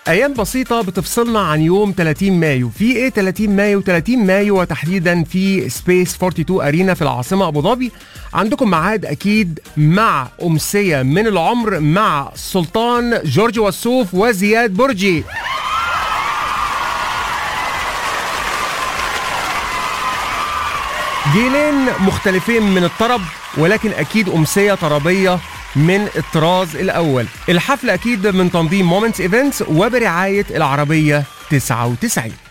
ايام بسيطه بتفصلنا عن يوم 30 مايو في ايه 30 مايو 30 مايو وتحديدا في سبيس 42 ارينا في العاصمه ابو ظبي عندكم ميعاد اكيد مع امسيه من العمر مع السلطان جورج وسوف وزياد برجي جيلين مختلفين من الطرب ولكن اكيد امسيه طربيه من الطراز الاول الحفل اكيد من تنظيم مومنتس ايفنتس وبرعايه العربيه 99